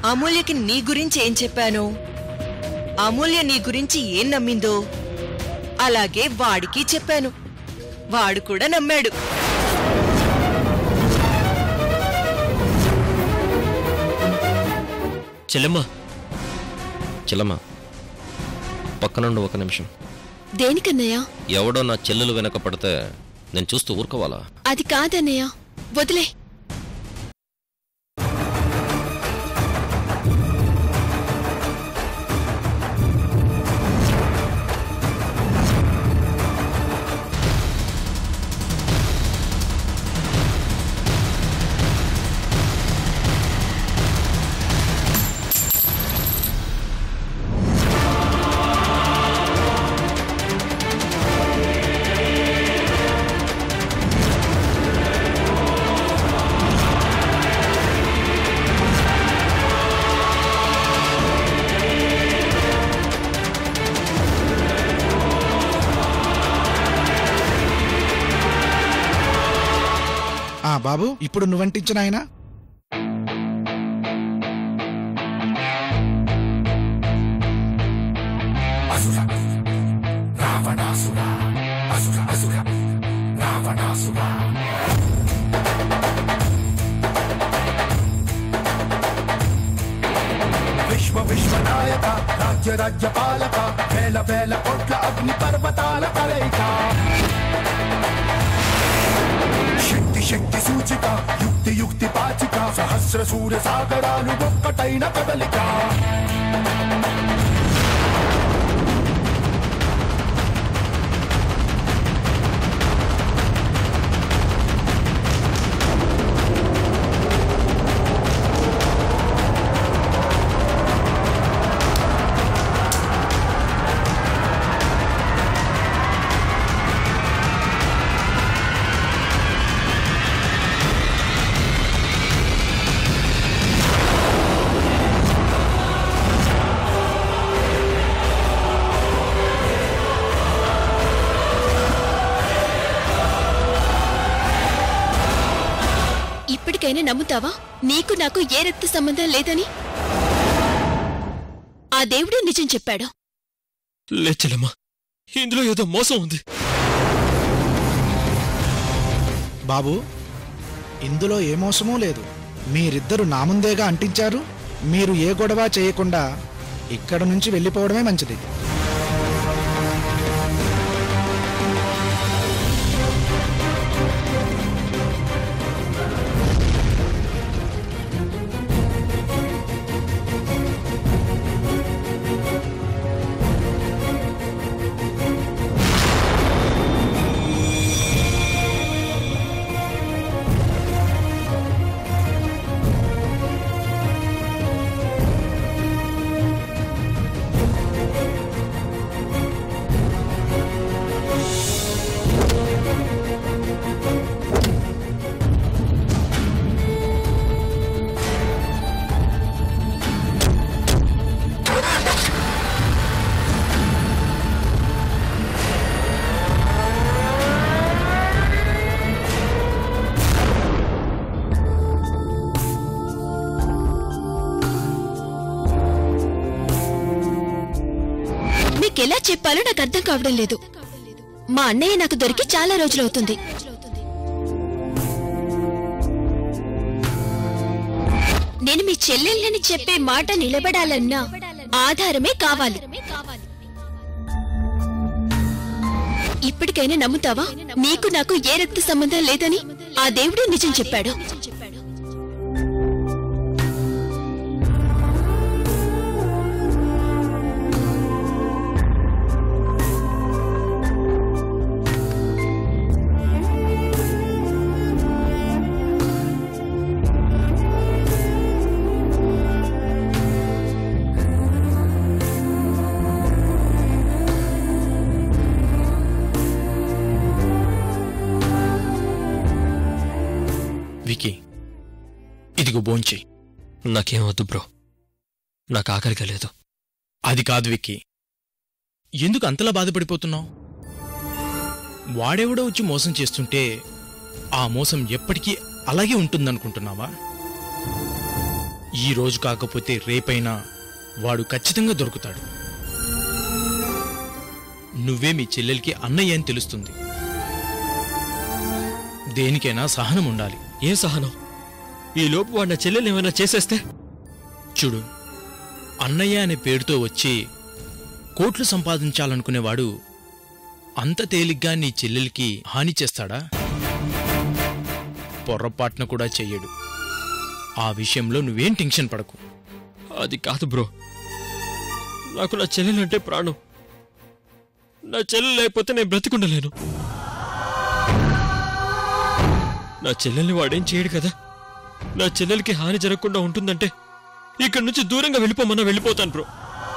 అమూల్యకి నీ గురించి ఏం చెప్పాను అమూల్య నీ గురించి ఏం నమ్మిందో అలాగే వాడికి చెప్పాను వాడు కూడా నమ్మాడు చెల్లెమ్మ చెల్లమ్మ పక్కనుండి ఒక నిమిషం దేనికన్నయ్య ఎవడో నా చెల్లెలు వెనక పడితే నేను చూస్తూ ఊరుకోవాలా అది కాదన్నయ్య వదిలే ఆ బాబు ఇప్పుడు నువ్వంటించిన ఆయన విశ్వ విశ్వనాయక రాజ్య రాజ్య పాలక వేల వేల కోట్ల అగ్ని పర్వతాల కలయిక శక్తి శక్తి సూచిక యుక్తి యుక్తి పాచిక సహస్ర సూర్య సాగరాలు ఒక్కటైన కదలిక ఇప్పటికైనా నమ్ముతావా నీకు నాకు ఏ రక్త సంబంధం లేదని ఆ దేవుడే నిజం చెప్పాడు లే చెల్లెమ్మ ఇందులో ఏదో మోసం ఉంది బాబు ఇందులో ఏ మోసమూ లేదు మీరిద్దరు నా ముందేగా అంటించారు మీరు ఏ గొడవ చేయకుండా ఇక్కడ నుంచి వెళ్ళిపోవడమే మంచిది మీకెలా చెప్పాలో నాకు అర్థం కావడం లేదు మా అన్నయ్య నాకు దొరికి చాలా రోజులవుతుంది నేను మీ చెల్లెళ్ళని చెప్పే మాట నిలబడాలన్నా ఆధారమే కావాలి ఇప్పటికైనా నమ్ముతావా నీకు నాకు ఏ రక్త సంబంధం లేదని ఆ దేవుడే నిజం చెప్పాడు వికీ ఇదిగో భోంచి నాకేం వద్దు బ్రో నాకు ఆకలిగా లేదు అది కాదు విక్కీ ఎందుకు అంతలా బాధపడిపోతున్నావు వాడెవడో వచ్చి మోసం చేస్తుంటే ఆ మోసం ఎప్పటికీ అలాగే ఉంటుందనుకుంటున్నావా ఈ రోజు కాకపోతే రేపైనా వాడు ఖచ్చితంగా దొరుకుతాడు నువ్వే మీ చెల్లెలికి అన్నయ్య అని తెలుస్తుంది దేనికైనా సహనం ఉండాలి ఏం సహనం ఈ లోపు వాడు నా చెల్లెలు ఏమైనా చేసేస్తే చూడు అన్నయ్య అనే పేరుతో వచ్చి కోట్లు సంపాదించాలనుకునేవాడు అంత తేలిగ్గా నీ చెల్లెలికి హాని చేస్తాడా పొర్రపాటున కూడా చెయ్యడు ఆ విషయంలో నువ్వేం టెన్షన్ పడకు అది కాదు బ్రో నాకు నా చెల్లెలంటే ప్రాణం నా చెల్లెలు లేకపోతే నేను బ్రతికుండలేను నా చెల్లెల్ని వాడేం చేయడు కదా నా చెల్లెలకి హాని జరగకుండా ఉంటుందంటే ఇక్కడి నుంచి దూరంగా వెళ్ళిపోమన్నా వెళ్ళిపోతాను బ్రో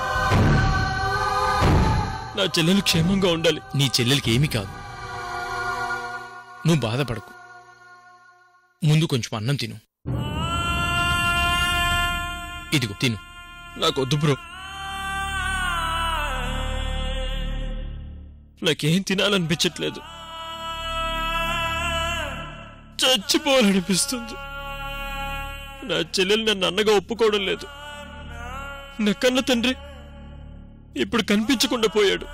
నా చెల్లెలు క్షేమంగా ఉండాలి నీ చెల్లెలికి ఏమీ కాదు నువ్వు బాధపడకు ముందు కొంచెం అన్నం తిను ఇదిగో తిను నాకు వద్దు బ్రో నాకేం తినాలనిపించట్లేదు చచ్చిపోవాలనిపిస్తుంది నా చెల్లెలు నన్ను అన్నగా ఒప్పుకోవడం లేదు నా కన్న తండ్రి ఇప్పుడు కనిపించకుండా పోయాడు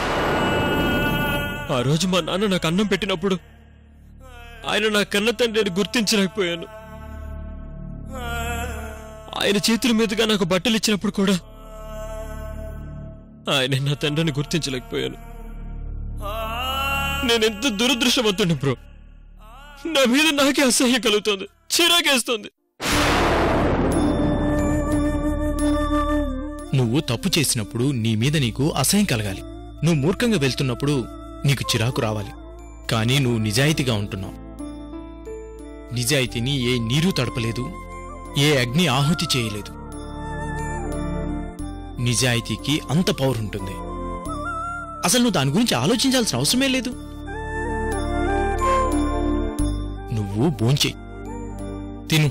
ఆ రోజు మా నాన్న నాకు అన్నం పెట్టినప్పుడు ఆయన నా కన్న తండ్రిని గుర్తించలేకపోయాను ఆయన చేతుల మీదుగా నాకు బట్టలు ఇచ్చినప్పుడు కూడా ఆయన నా తండ్రిని గుర్తించలేకపోయాను నేనెంత దురదృష్టవంతుని బ్రో నా మీద నాకే అసహ్యం కలుగుతోంది చిరాకేస్తోంది నువ్వు తప్పు చేసినప్పుడు నీ మీద నీకు అసహ్యం కలగాలి నువ్వు మూర్ఖంగా వెళ్తున్నప్పుడు నీకు చిరాకు రావాలి కానీ నువ్వు నిజాయితీగా ఉంటున్నావు నిజాయితీని ఏ నీరు తడపలేదు ఏ అగ్ని ఆహుతి చేయలేదు నిజాయితీకి అంత పవర్ ఉంటుంది అసలు నువ్వు దాని గురించి ఆలోచించాల్సిన అవసరమే లేదు నువ్వు భోంచే తిను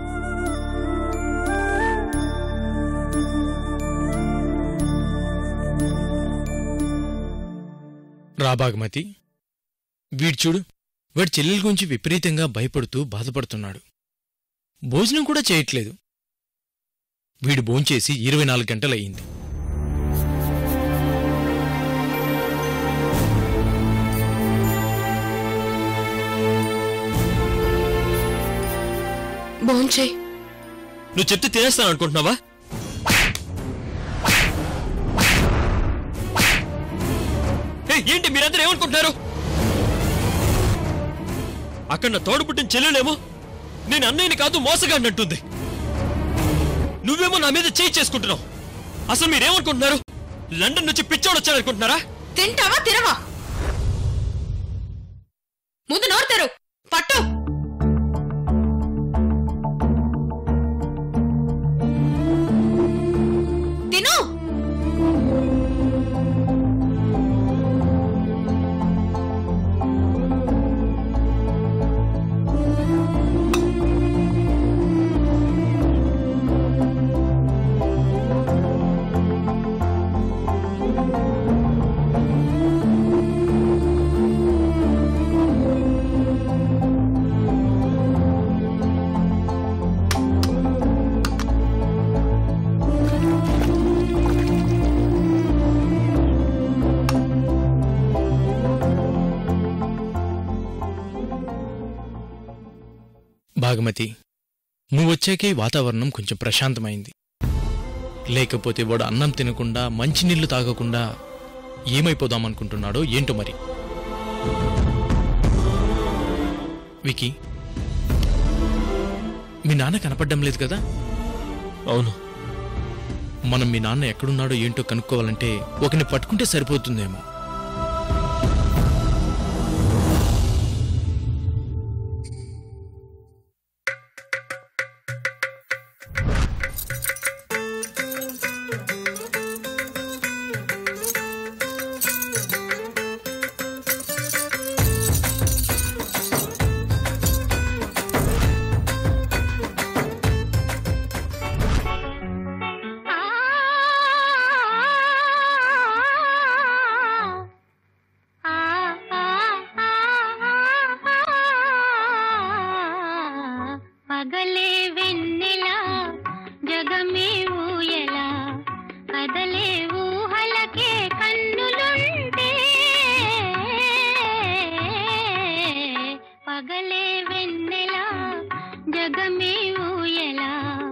రా బాగమతి వీడు చూడు వాడి చెల్లెల గురించి విపరీతంగా భయపడుతూ బాధపడుతున్నాడు భోజనం కూడా చేయట్లేదు వీడు భోంచేసి ఇరవై నాలుగు గంటలయ్యింది భోంచేయ్ నువ్వు చెప్తే తినేస్తాను అనుకుంటున్నావా ఏయ్, ఏంటి మీరందరూ ఏమనుకుంటున్నారు అక్కడ నా తోడు పుట్టిన చెల్లెలేమో నేను అన్నయ్యని కాదు మోసగాడిని అంటుంది నువ్వేమో నా మీద చేయి చేసుకుంటున్నావు అసలు మీరేమనుకుంటున్నారు లండన్ నుంచి పిచ్చోడు వచ్చాడనుకుంటున్నారా తింటావా తినవా ముందు నోరు తెరు పట్టు తిను భాగమతి నువ్వొచ్చాకే ఈ వాతావరణం కొంచెం ప్రశాంతమైంది లేకపోతే వాడు అన్నం తినకుండా మంచినీళ్లు తాగకుండా ఏమైపోదామనుకుంటున్నాడో ఏంటో మరి వికీ మీ నాన్న కనపడ్డం లేదు కదా అవును మనం మీ నాన్న ఎక్కడున్నాడో ఏంటో కనుక్కోవాలంటే ఒకని పట్టుకుంటే సరిపోతుందేమో ఆ జగమే ఊయలా కదలే ఊహలకే కన్నులుంటే పగలే వెన్నెలా జగమే ఊయలా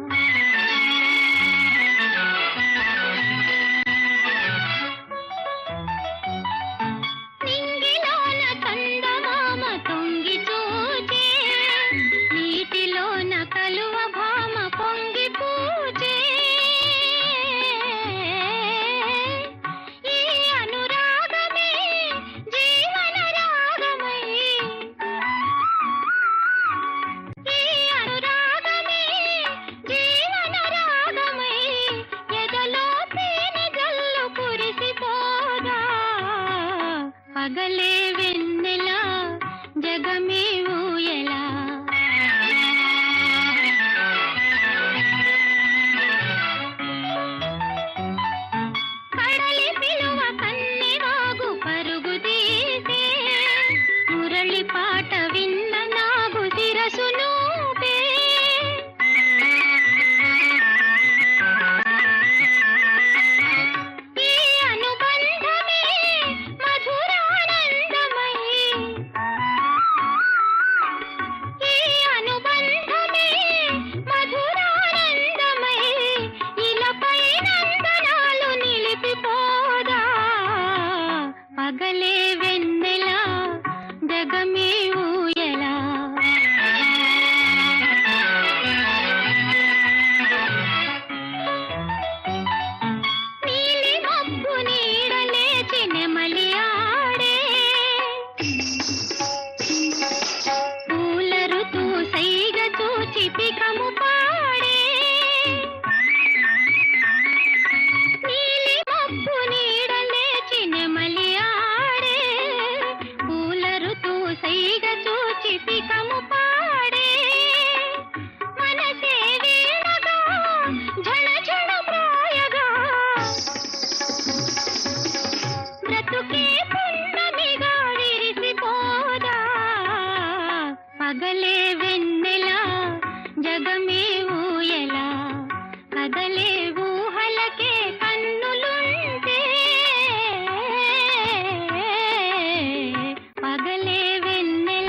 నింగిలోన చందమామ తొంగి చూచే నీటిలోన కలువ భామ పొంగి పూచే ఈ అనురాగమే జీవన రాగమై ఈ అనురాగమే జీవన రాగమై ఎదలో తేనె జల్లు కురిసిపోగా పగలే వెన్నెలా జగమే ఊయలా కడలి పిలువ కన్నెవాగు పరుగు తీసే మురళి పాట విన్న నాగు శిరసు నూపే ఈ అనుబంధమే మధురానందమై ఈ అనుబంధమే మధురానందమై ఇలపై నందనాలు నిలిపిపోదా పగలే వెన్నెలా జగమే ఊయలా నీలి మబ్బు నీడలేచి నెమలి ఆడే పూల ఋతు సైగ చూచి పికము పాడే నీలి మబ్బు నీడలేచి నెమలి ఆడే పూల ఋతు సైగ చూచి పికము పాడే మనసే వీణగా ఝణ ఝణ ప్రాయగా బ్రతుకే పున్నమిగా విరిసిపోదా పగలే వెన్నెలా జగమే ఊయలా కదలే ఊహలకే కన్నులుంటే పగలే వెన్నెల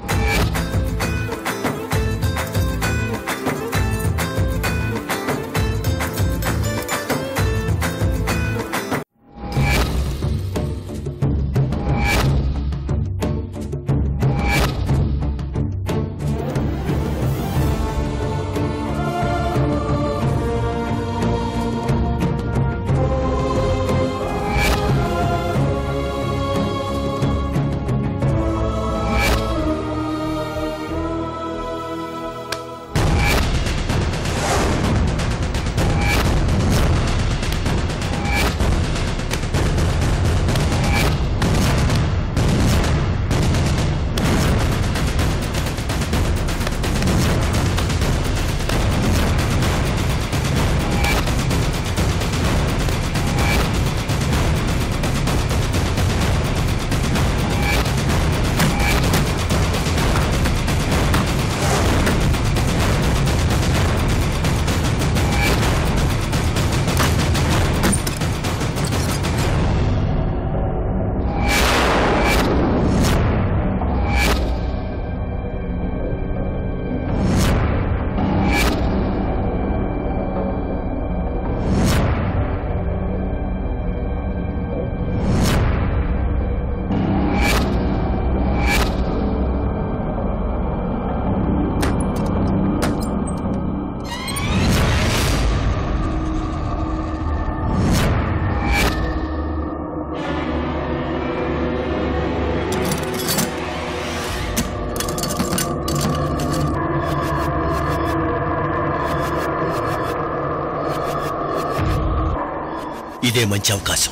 ఇదే మంచి అవకాశం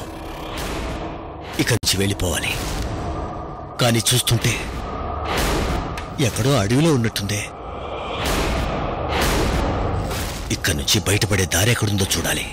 ఇక నుంచి వెళ్ళిపోవాలి కానీ చూస్తుంటే ఎక్కడో అడవిలో ఉన్నట్టుందే ఇక్కడి నుంచి బయటపడే దారి ఎక్కడుందో చూడాలి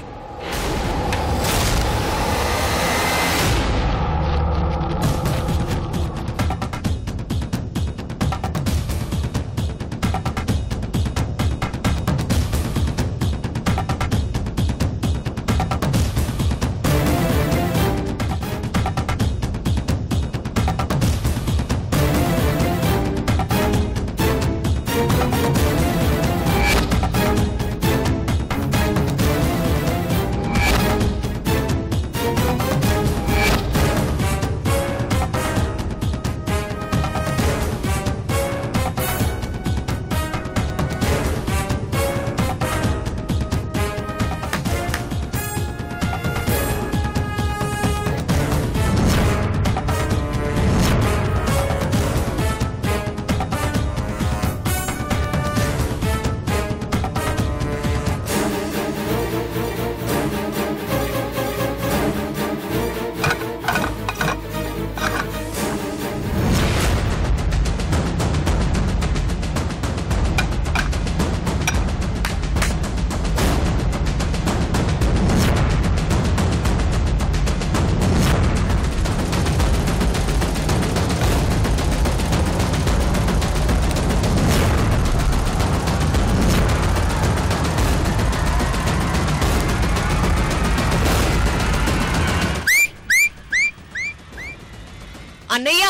అన్నయ్య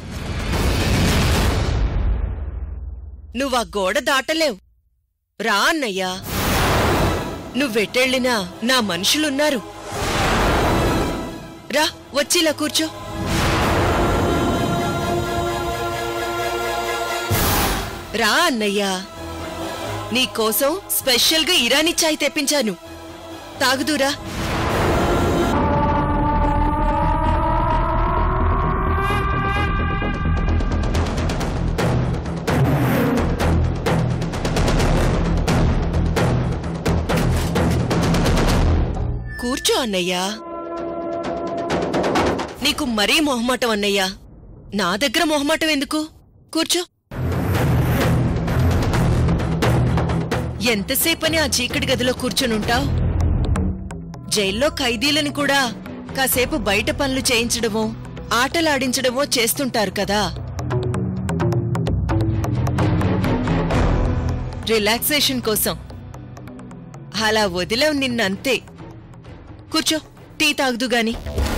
నువ్వా గోడ దాటలేవు రా అన్నయ్యా నువ్వెటెళ్ళినా నా మనుషులున్నారు రా వచ్చిలా కూర్చో రా అన్నయ్యా నీకోసం స్పెషల్గా ఇరానీ చాయ్ తెప్పించాను తాగుదురా కూర్చో అన్నయ్యా నీకు మరీ మొహమాటం అన్నయ్యా నా దగ్గర మొహమాటం ఎందుకు కూర్చో ఎంతసేపని ఆ చీకటి గదిలో కూర్చునుంటావ్ జైల్లో ఖైదీలని కూడా కాసేపు బయట పనులు చేయించడమో ఆటలాడించడమో చేస్తుంటారు కదా రిలాక్సేషన్ కోసం అలా వదిలేవు నిన్నంతే కూర్చో టీ తాగుదు గాని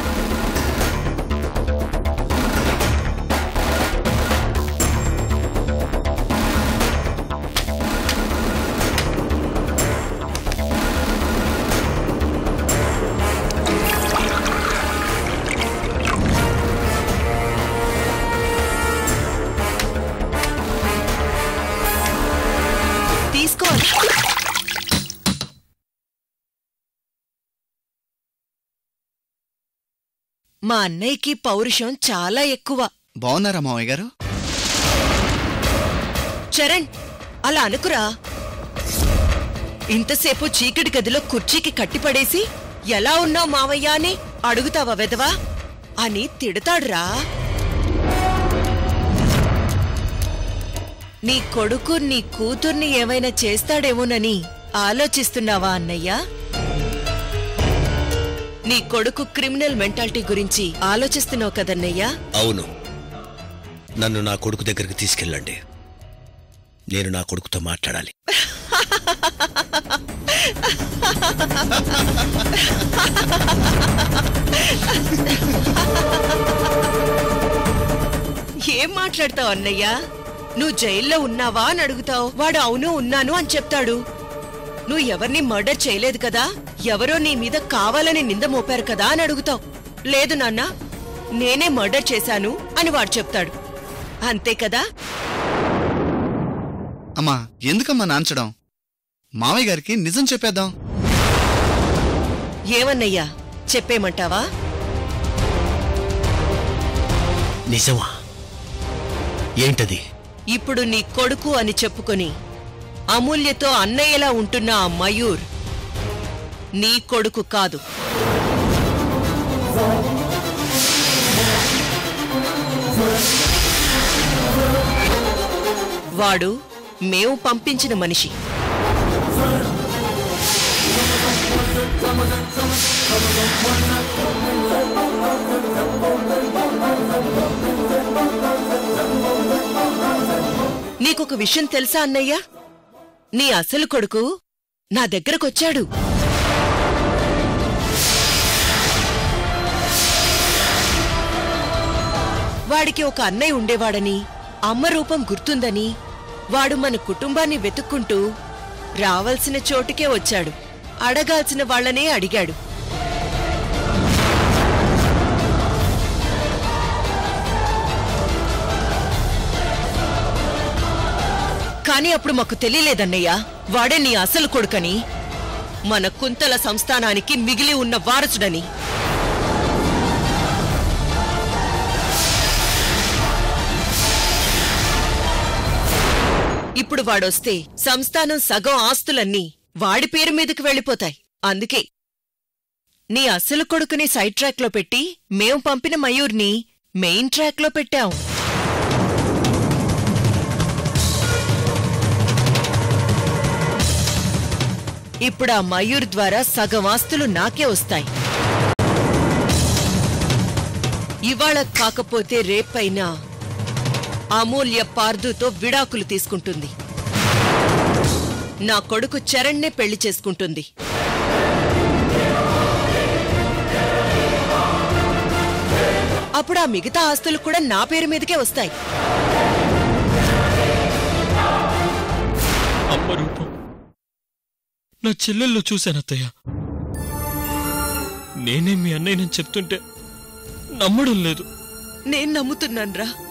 తీసుకో మా అన్నయ్యకి పౌరుషం చాలా ఎక్కువ బాగున్నారా మావయ్య గారు చరణ్ అలా అనుకురా ఇంతసేపు చీకటి గదిలో కుర్చీకి కట్టిపడేసి ఎలా ఉన్నావు మావయ్య అని అడుగుతావా వెదవా అని తిడతాడురా నీ కొడుకు నీ కూతుర్ని ఏమైనా చేస్తాడేమోనని ఆలోచిస్తున్నావా అన్నయ్య నీ కొడుకు క్రిమినల్ మెంటాలిటీ గురించి ఆలోచిస్తున్నావు కదన్నయ్యా అవును నన్ను నా కొడుకు దగ్గరికి తీసుకెళ్ళండి నేను నా కొడుకుతో మాట్లాడాలి ఏం మాట్లాడతావు అన్నయ్య నువ్వు జైల్లో ఉన్నావా అని అడుగుతావు వాడు అవును ఉన్నాను అని చెప్తాడు నువ్వు ఎవరిని మర్డర్ చేయలేదు కదా ఎవరో నీ మీద కావాలని నింద మోపారు కదా అని అడుగుతావు లేదు నాన్న నేనే మర్డర్ చేశాను అని వాడు చెప్తాడు అంతే కదా అమ్మా ఎందుకమ్మా నాంచడం మావయ్య గారికి నిజం చెప్పేద్దాం ఏమన్నయ్యా చెప్పేమంటావా నిజమా ఏంటది ఇప్పుడు నీ కొడుకు అని చెప్పుకొని అమూల్యతో అన్నయ్యలా ఉంటున్న ఆ మయూర్ నీ కొడుకు కాదు వాడు మేము పంపించిన మనిషి నీకొక విషయం తెలుసా అన్నయ్య నీ అసలు కొడుకు నా దగ్గరకొచ్చాడు వాడికి ఒక అన్నయ్య ఉండేవాడని అమ్మ రూపం గుర్తుందని వాడు మన కుటుంబాన్ని వెతుక్కుంటూ రావాల్సిన చోటుకే వచ్చాడు అడగాల్సిన వాళ్ళనే అడిగాడు కానీ అప్పుడు మాకు తెలియలేదన్నయ్య వాడే నీ అసలు కొడుకని మన కుంతల సంస్థానానికి మిగిలి ఉన్న వారసుడని ఇప్పుడు వాడొస్తే సంస్థానం సగం ఆస్తులన్నీ వాడి పేరు మీదకి వెళ్ళిపోతాయి అందుకే నీ అసలు కొడుకుని సైడ్ ట్రాక్ లో పెట్టి మేం పంపిన మయూర్ని మెయిన్ ట్రాక్ లో పెట్టాం ఇప్పుడు ఆ మయూర్ ద్వారా సగం ఆస్తులు నాకే వస్తాయి ఇవాళ కాకపోతే రేపైనా అమూల్య పార్దుతో విడాకులు తీసుకుంటుంది నా కొడుకు చరణ్నే పెళ్లి చేసుకుంటుంది అప్పుడు ఆ మిగతా ఆస్తులు కూడా నా పేరు మీదకే వస్తాయి అమ్మ రూపం నా చెల్లెల్లో చూశాను అత్తయ్య నేనే మీ అన్నయ్యనని చెప్తుంటే నమ్మడం లేదు నేను నమ్ముతున్నాన్రా